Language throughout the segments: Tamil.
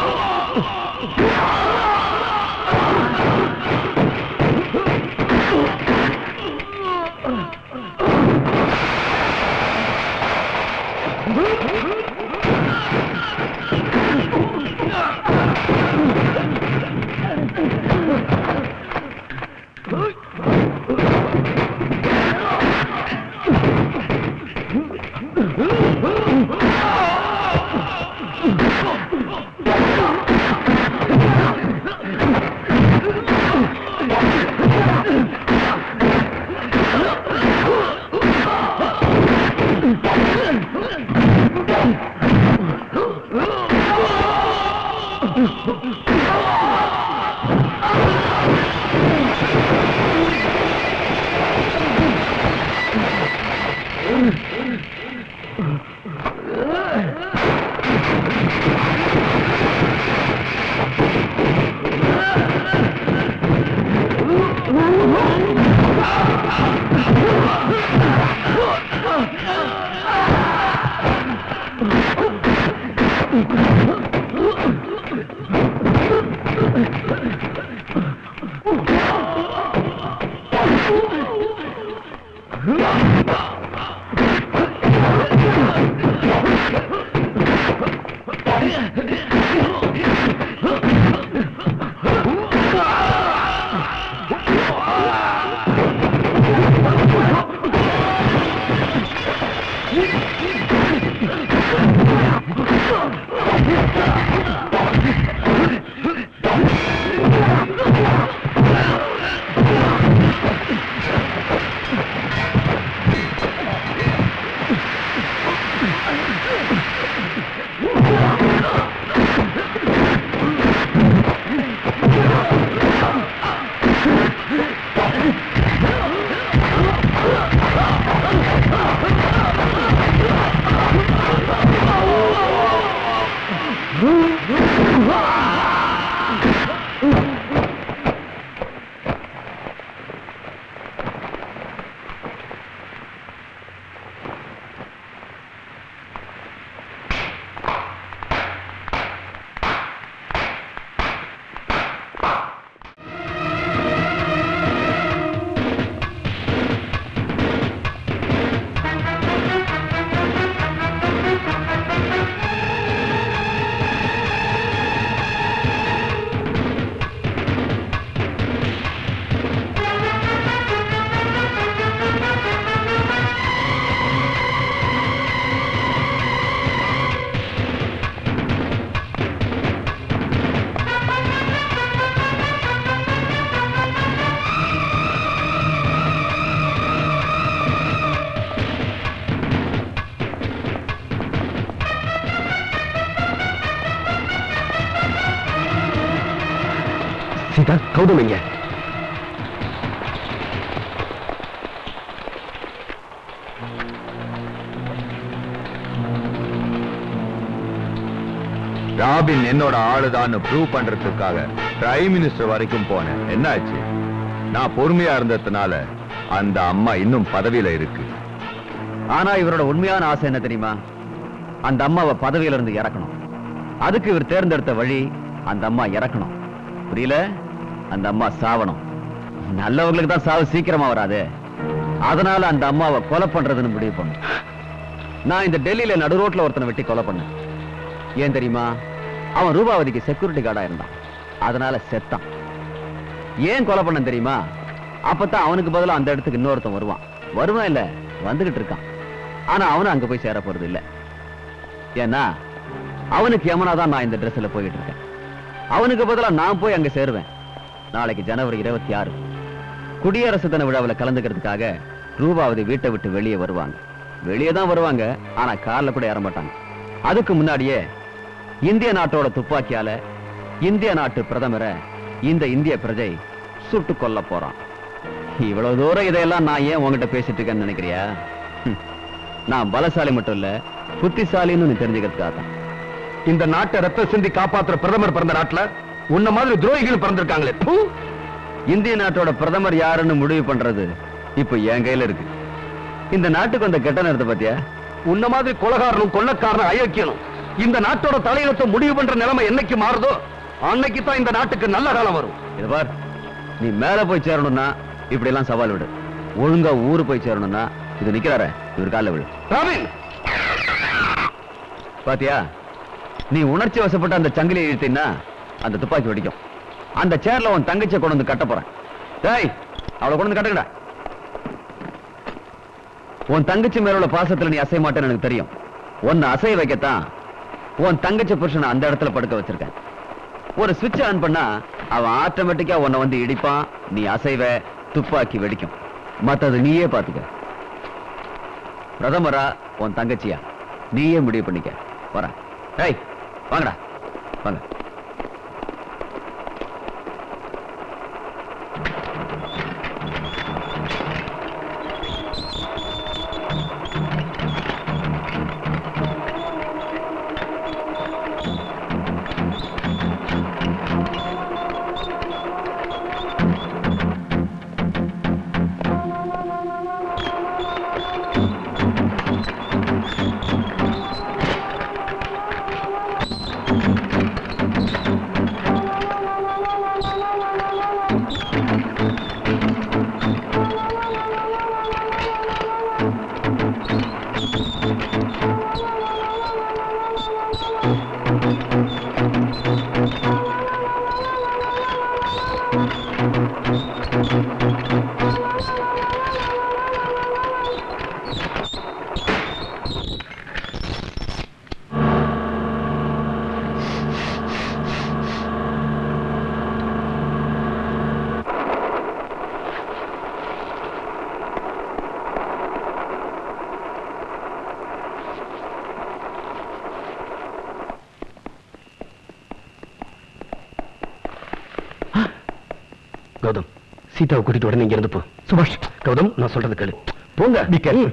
சீதா கௌதம் இங்க ராபின் என்னோட ஆளுதான்னு ப்ரூவ் பண்றதுக்காக பிரைம் மினிஸ்டர் வரைக்கும் போனேன் என்னாச்சு நான் பொறுமையா இருந்ததுனால அந்த அம்மா இன்னும் பதவியில இருக்கு ஆனா இவரோட உண்மையான ஆசை என்ன தெரியுமா அந்த அம்மாவை பதவியில இருந்து இறக்கணும் அதுக்கு இவர் தேர்ந்தெடுத்த வழி அந்த அம்மா இறக்கணும் புரியல அந்த அம்மா சாவணும் நல்லவங்களுக்கு தான் சாவு சீக்கிரமா வராது அதனால அந்த அம்மாவை கொலை பண்றதுன்னு முடிவு பண்ணு நான் இந்த டெல்லியில நடு ரோட்ல ஒருத்தனை வெட்டி கொலை பண்ணேன் ஏன் தெரியுமா அவன் ரூபாவதிக்கு செக்யூரிட்டி கார்டா இருந்தான் அதனால செத்தான் ஏன் கொலை பண்ண தெரியுமா அப்பதான் அவனுக்கு பதிலா அந்த இடத்துக்கு இன்னொருத்தன் வருவான் வருவான் இல்ல வந்துகிட்டு இருக்கான் ஆனா அவனும் அங்க போய் சேர போறது இல்ல ஏன்னா அவனுக்கு யமனா தான் நான் இந்த ட்ரெஸ்ல போயிட்டு இருக்கேன் அவனுக்கு பதிலா நான் போய் அங்க சேருவேன் நாளைக்கு ஜனவரி இருபத்தி ஆறு குடியரசு தின விழாவில் கலந்துக்கிறதுக்காக ரூபாவதி வீட்டை விட்டு வெளியே வருவாங்க வெளியே தான் வருவாங்க ஆனா கார்ல கூட ஏற மாட்டாங்க அதுக்கு முன்னாடியே இந்திய நாட்டோட துப்பாக்கியால இந்திய நாட்டு பிரதமரை இந்த இந்திய பிரஜை சுட்டு கொல்ல போறான் இவ்வளவு தூரம் இதையெல்லாம் நான் ஏன் உன்கிட்ட பேசிட்டு இருக்கேன்னு நினைக்கிறியா ஹம். நான் பலசாலி மட்டும் இல்ல புத்திசாலின்னு நீ தெரிஞ்சுக்கிறதுக்காக தான் இந்த நாட்டை ரத்த சிந்தி காப்பாத்துற பிரதமர் பிறந்த நாட்டுல உன்ன மாதிரி துரோகிகள் பிறந்திருக்காங்களே ப்பு! இந்திய நாட்டோட பிரதமர் யாருன்னு முடிவு பண்றது இப்ப என் கையில இருக்கு இந்த நாட்டுக்கு வந்த கெட்ட நேரத்தை பத்தியா உன்ன மாதிரி கொலகாரனும் கொள்ளக்காரனும் அயோக்கியனும் இந்த நாட்டோட தலையெழுத்தை முடிவு பண்ற நிலைமை என்னைக்கு மாறுதோ அன்னைக்கு தான் இந்த நாட்டுக்கு நல்ல காலம் வரும் இது பார் நீ மேல போய் சேரணும்னா இப்படி எல்லாம் சவால் விடு ஒழுங்கா ஊரு போய் சேரணும்னா இது நிக்கிறாரே இவர் கால விடு ராபின் பாத்தியா நீ உணர்ச்சி வசப்பட்ட அந்த சங்கிலியை இழுத்தீன்னா அந்த துப்பாக்கி வெடிக்கும் அந்த சேர்ல உன் தங்கச்சியை கொண்டு வந்து கட்ட போறேன் டேய் அவளை கொண்டு வந்து கட்டுங்கடா உன் தங்கச்சி மேல உள்ள பாசத்துல நீ அசைய மாட்டேன்னு எனக்கு தெரியும் உன்னை அசைய வைக்கத்தான் உன் தங்கச்சி புருஷனை அந்த இடத்துல படுக்க வச்சிருக்கேன் ஒரு சுவிட்ச் ஆன் பண்ணா அவன் ஆட்டோமேட்டிக்கா உன்னை வந்து இடிப்பான் நீ அசைவ துப்பாக்கி வெடிக்கும் மத்தது நீயே பாத்துக்க பிரதமரா உன் தங்கச்சியா நீயே முடிவு பண்ணிக்க வரேன் ஏய் வாங்கடா வாங்க கௌதம் சீதாவை கூட்டிட்டு உடனே இங்க இருந்து போ சுபாஷ் கௌதம் நான் சொல்றது கேளு போங்க Be careful.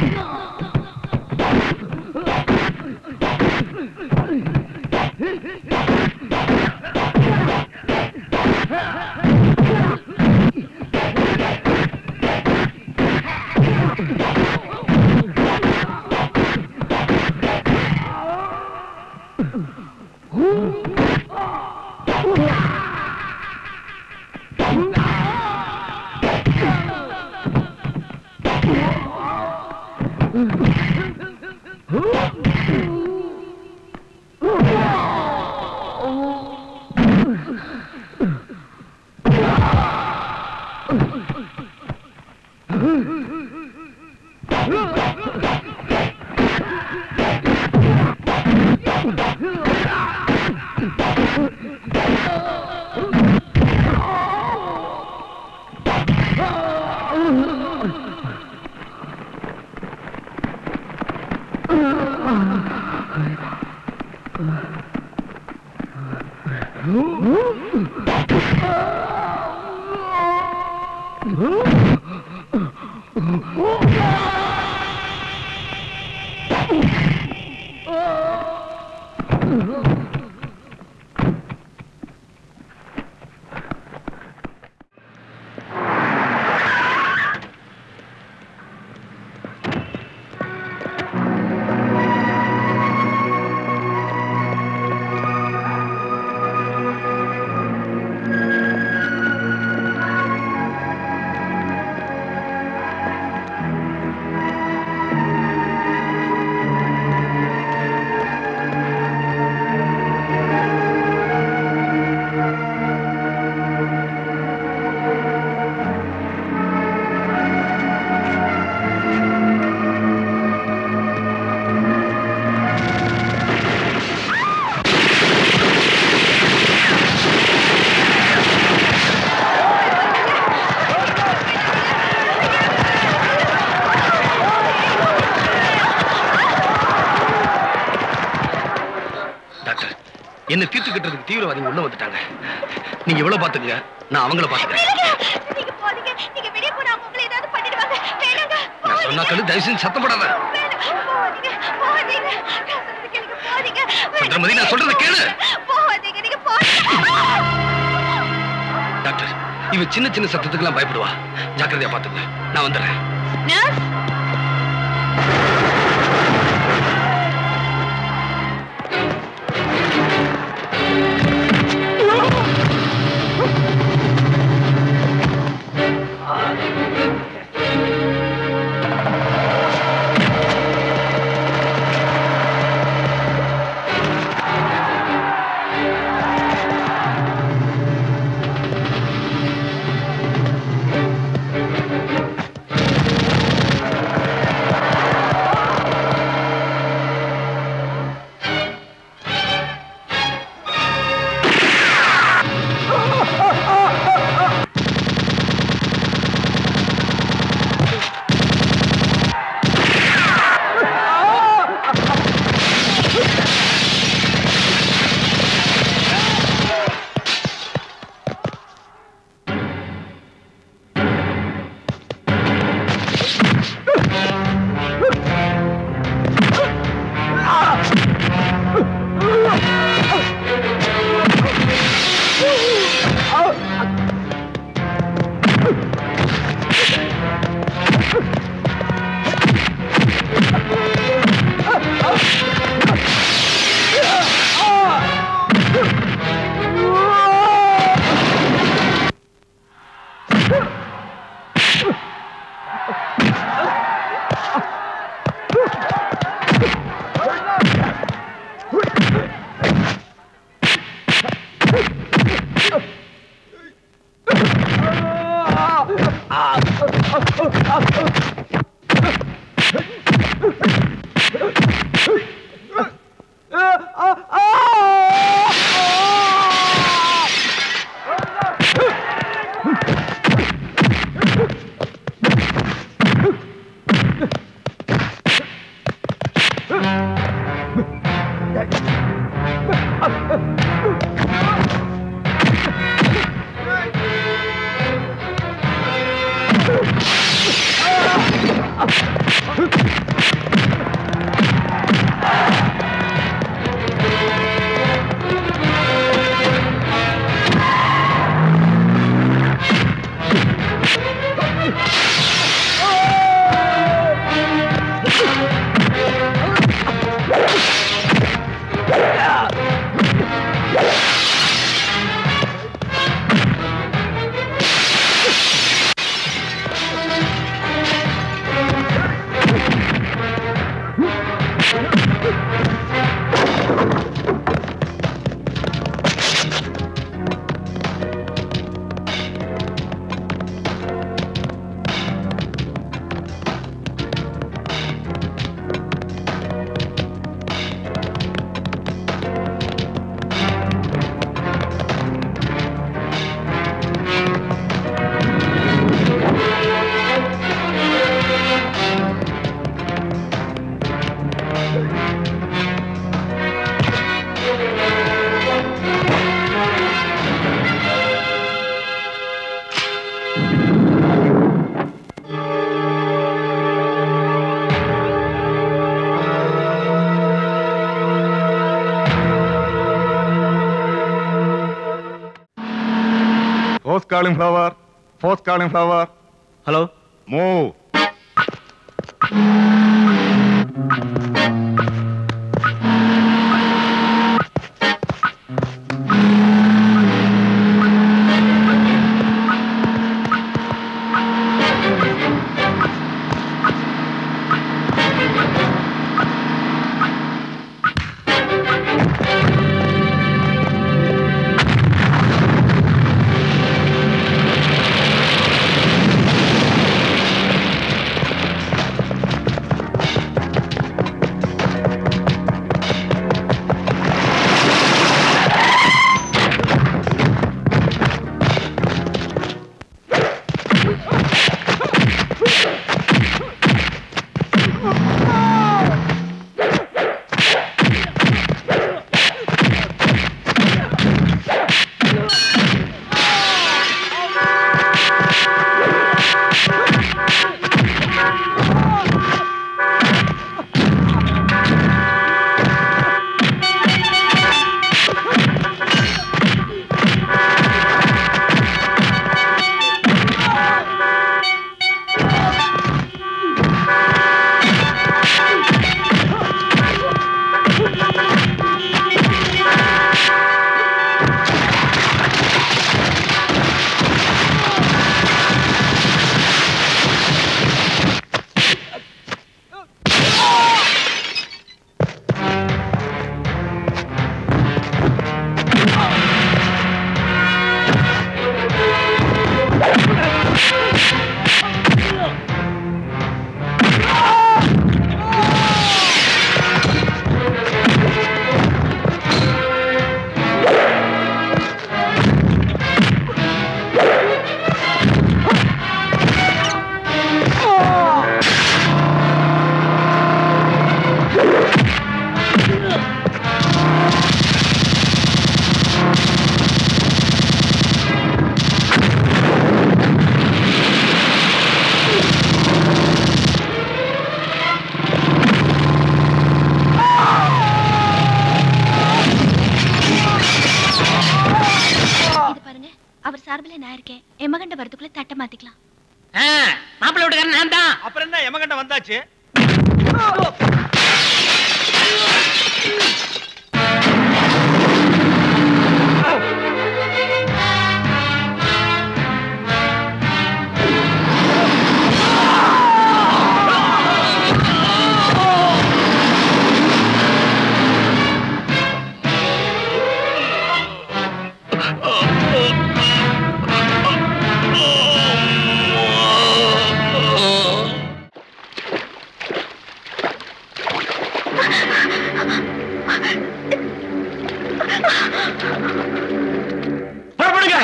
டாக்டர் என்ன தீர்த்துக்கிட்டதுக்கு தீவிரவாதிங்க உள்ள வந்துட்டாங்க நீங்க எவ்வளவு பாத்துக்கங்க நான் அவங்கள பாத்துக்கிறேன் நீங்க போறீங்க நீங்க வெளிய போனா அவங்க உங்களை ஏதாவது பண்ணிடுவாங்க வேணாங்க நான் சொன்னா கல்லு தயவு செஞ்சு சத்தம் போடாத வேணாம் போகாதீங்க போகாதீங்க நான் சொல்றது கேளுங்க போகாதீங்க சந்திரமதி, நான் சொல்றதை கேளு. போகாதீங்க நீங்க போகாதீங்க டாக்டர் இவ சின்ன சின்ன சத்தத்துக்கெல்லாம் பயப்படுவா ஜாக்கிரதையா பாத்துக்கங்க நான் வந்துடுறேன் நர்ஸ் ஆ Post calling flower. Post calling flower. Hello? Move. இது பாருங்க அவர் சார்பில் நான் இருக்கேன் எமகண்ட வரதுக்குள்ள தட்டை மாத்திக்கலாம் மாப்பிள்ளை வீட்டுக்காரன் நான் தான் அப்புறம் என்ன எமகண்ட வந்தாச்சு புறப்படுங்க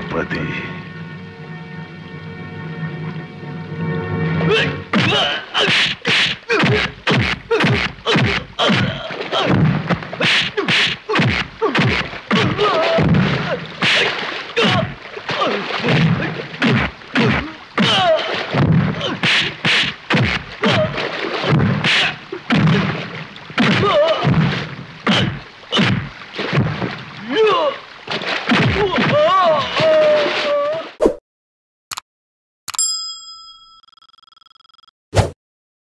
திரௌபதி Oh!